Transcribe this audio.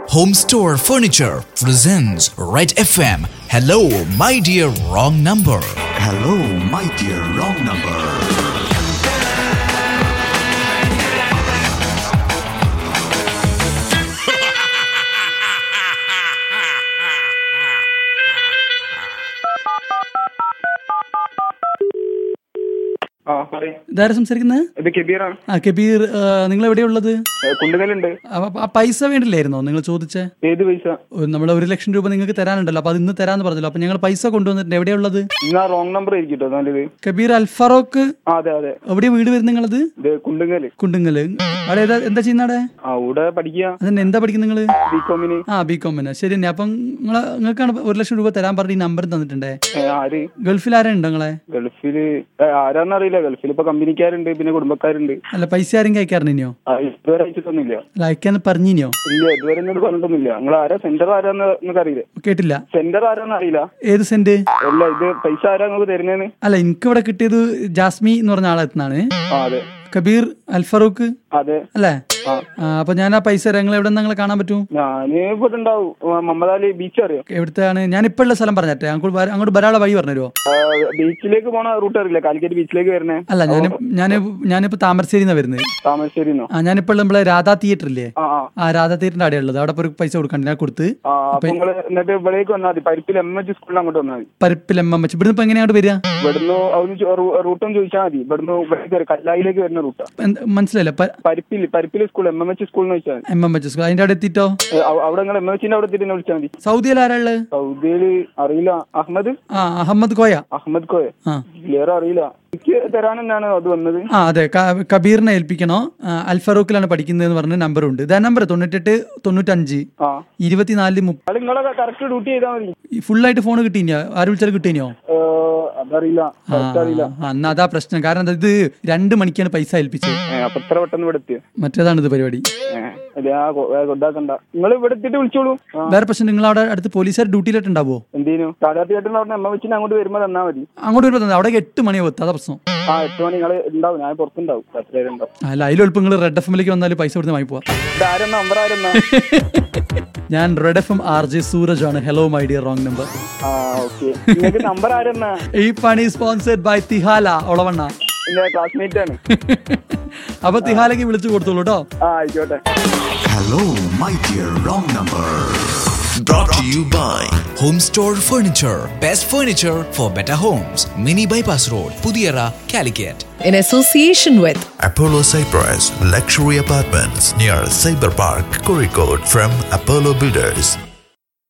Home Store Furniture presents Red FM. Hello, my dear wrong number. Hello, my dear wrong number. ആ പറയ് ഇതാരാ സംസാരിക്കുന്നത് ഇത് കെബീറാണ് ആ കബീർ നിങ്ങൾ എവിടെയുള്ളത് കുണ്ടുകലുണ്ട് അപ്പൊ ആ പൈസ വേണ്ടില്ലായിരുന്നോ നിങ്ങൾ ചോദിച്ചേ ഏത് പൈസ നമ്മൾ ഒരു ലക്ഷം രൂപ നിങ്ങൾക്ക് തരാനുണ്ടല്ലോ അപ്പൊ അത് ഇന്ന് തരാന്ന് പറഞ്ഞല്ലോ അപ്പൊ ഞങ്ങൾ പൈസ കൊണ്ടുവന്നിട്ടുണ്ട് എവിടെയുള്ളത് ഇന്നാ റോങ് നമ്പർ ആയിരിക്കും കേട്ടോ നല്ലത് കബീർ അൽഫറോക്ക് ആ അതെ അതെ എവിടെയാ വീട് വരുന്നത് നിങ്ങളത് ഇത് കുണ്ടുങ്ങല് കുണ്ടുങ്ങല് അവിടെ ഏതാ എന്താ ചെയ്യുന്ന അവിടെ ആ ഇവിടെ പഠിക്കുക അതന്നെ എന്താ പഠിക്കുന്നത് നിങ്ങള് ബികോമിന് ആ ബി കോമിന് ശരി തന്നെ അപ്പം നിങ്ങളെ നിങ്ങൾക്കാണ് ഒരു ലക്ഷം രൂപ തരാൻ പറഞ്ഞ ഈ നമ്പർ തന്നിട്ടുണ്ടേ ആര് ഗൾഫിൽ ആരാ ഉണ്ടോ നിങ്ങളെ ഗൾഫില് ഏ, ആരാന്നറിയില്ല ഗൾഫിൽ ഇപ്പൊ കമ്പനിക്കാരുണ്ട് പിന്നെ കുടുംബക്കാരുണ്ട് അല്ല പൈസ ആരെങ്കിലും അയക്കാറുണ്ടോ ആ, ഇതുവരെ അയച്ചിട്ടൊന്നുമില്ല അല്ല അയക്കാൻ പറഞ്ഞിനോ ഇല്ല ഇതുവരെ എന്നോട് പറഞ്ഞിട്ടൊന്നുമില്ല നിങ്ങൾ ആരാ സെന്റർ ആരാന്ന് നിങ്ങൾക്ക് അറിയില്ല കേട്ടില്ല സെന്റർ ആരാന്ന് അറിയില്ല ഏത് സെന്റ് അല്ല ഇത് പൈസ ആരാ നിങ്ങൾക്ക് തരുന്നേന്ന് അല്ല എനിക്ക് ഇവിടെ കിട്ടിയത് ജാസ്മി എന്ന് പറഞ്ഞ ആളെത്തുന്നാണ് ആ അതെ കബീർ അൽഫറൂഖ് അതെ അല്ലേ ആ ആ, അപ്പൊ ഞാൻ ആ പൈസ നിങ്ങൾ എവിടെ നിങ്ങളെ കാണാൻ പറ്റും ഞാന് ഇവിടെ ഉണ്ടാവും മുഹമ്മദ് അലി ബീച്ച് അറിയോ എവിടുത്താണ് ഞാൻ ഇപ്പൊ ഉള്ള സ്ഥലം പറഞ്ഞേ അങ്ങോട്ട് വര- അങ്ങോട്ട് വരാനുള്ള വഴി പറഞ്ഞുതരുമോ ആ, ബീച്ചിലേക്ക് പോണ റൂട്ട് അറിയില്ല കാലിക്കറ്റ് ബീച്ചിലേക്ക് വരണേ അല്ല ഞാൻ ഞാൻ ഞാനിപ്പോ താമരശ്ശേരിന്നാ വരുന്നത് താമരശ്ശേരി ആ ഞാനിപ്പോ നമ്മളെ രാധാ തിയേറ്റർ ഇല്ലേ ആ ആ ആ രാധാ തിയേറ്ററിന്റെ അവിടെ ഉള്ളത് അവിടെ ഇപ്പൊ ഒരു പൈസ കൊടുക്കണ്ട ഞാൻ കൊടുത്ത് ആ അപ്പൊ നിങ്ങള് എന്നിട്ട് ഇവിടേക്ക് വന്നാൽ മതി പരിപ്പിൽ എം എച്ച് സ്കൂളിൽ അങ്ങോട്ട് വന്നാൽ മതി പരിപ്പിലമ്മ വെച്ച് ഇവിടുന്ന് ഇപ്പൊ എങ്ങനെയാ അങ്ങോട്ട് വരിക ഇവിടുന്ന് അവിടുന്ന് റൂട്ടും ചോദിച്ചാൽ മതി ഇവിടുന്ന് ഇവിടേക്ക് വരെ കല്ലായിലേക്ക് വരുന്ന റൂട്ടാ എന്ത് മനസ്സിലായില്ല പരിപ്പിൽ പരിപ്പിൽ school M M H school എന്ന് വെച്ചാൽ മതി എം എം എച്ച് സ്കൂൾ അതിന്റെ അവിടെ എത്തിയിട്ടോ ഏ, അവ- അവിടെ നിങ്ങൾ എം എം എച്ചിന്റെ അവിടെ എത്തിയിട്ട് എന്നെ വിളിച്ചാൽ മതി സൗദിയിൽ ആരാ ഉള്ളത് സൗദിയില് അറിയില്ല അഹമ്മദ് ആ അഹമ്മദ് കോയ അഹമ്മദ് കോയ ആ ക്ലിയർ അറിയില്ല എനിക്ക് തരാൻ തന്നെയാണ് അത് വന്നത് ആ അതെ ക- കബീറിനെ ഏൽപ്പിക്കണോ ആ, അൽ ഫറൂഖിലാണ് പഠിക്കുന്നതെന്ന് പറഞ്ഞ നമ്പർ ഉണ്ട് ഇതാ നമ്പർ തൊണ്ണൂറ്റെട്ട് തൊണ്ണൂറ്റഞ്ച് ആ ഇരുപത്തിനാല് മുപ്പ അത് നിങ്ങളെ കറക്റ്റ് ഡ്യൂട്ടി ചെയ്താൽ മതി ഫുള്ളായിട്ട് ഫോൺ കിട്ടിയോ ആര് വിളിച്ചാൽ കിട്ടിയോ ഏ, അതറിയില്ല കറക്റ്റ് അറിയില്ല അന്ന് അതാ പ്രശ്നം കാരണം എന്താ ഇത് രണ്ട് മണിക്കാണ് പൈസ ഏൽപ്പിച്ചത് ഏ, അപ്പൊ ഇത്ര പെട്ടെന്ന് ഇവിടെ എത്തിയോ മറ്റേതാണ് ഇത് പരിപാടി കൊണ്ടാക്കണ്ട നിങ്ങൾ ഇവിടെ എത്തിയിട്ട് വിളിച്ചോളൂ ആ വേറെ പ്രശ്നം നിങ്ങൾ അവിടെ അടുത്ത് പോലീസുകാർ ഡ്യൂട്ടിയിലായിട്ട് ഉണ്ടാവോ എന്തേനു സ്ഥാനാർത്ഥിയായിട്ട് അവിടെ എം എം എച്ചിന് അങ്ങോട്ട് വരുമ്പോ തന്നാ മതി അങ്ങോട്ട് വരുമ്പോൾ തന്നെ അവിടെ എട്ട് മണിയാവും എത്താ പ്രശ്നം ആ എട്ട് മണി നിങ്ങൾ ഉണ്ടാവും ഞാൻ പുറത്തുണ്ടാവും പത്ത് പേര് ഉണ്ടാവും അല്ല അതിലെളുപ്പം നിങ്ങൾ റെഡ് എഫ് എമ്മിലേക്ക് വന്നാൽ പൈസ കൊടുത്ത് വാങ്ങി പോവാം ഇത് ആരെന്നാ നമ്പർ ആരെന്നാ ഞാൻ red F M R J Sooraj ആണ് hello my dear wrong number ആ ഓക്കെ നിങ്ങൾക്ക് നമ്പർ ആരെന്നാ ഈ പണി സ്പോൺസേഡ് ബൈ തിഹാല ഒളവണ്ണ എന്റെ ക്ലാസ്മേറ്റ് ആണ് അപ്പൊ തിഹാലക്ക് വിളിച്ചു കൊടുത്തോളൂ കേട്ടോ ആ ആയിക്കോട്ടെ Hello, my dear wrong number. Brought to you by Home Store Furniture. Best furniture for better homes. Mini Bypass Road, Pudiyara, Calicut. in association with Apollo Cyprus Luxury Apartments near Cyber Park, Kozhikode from Apollo Builders.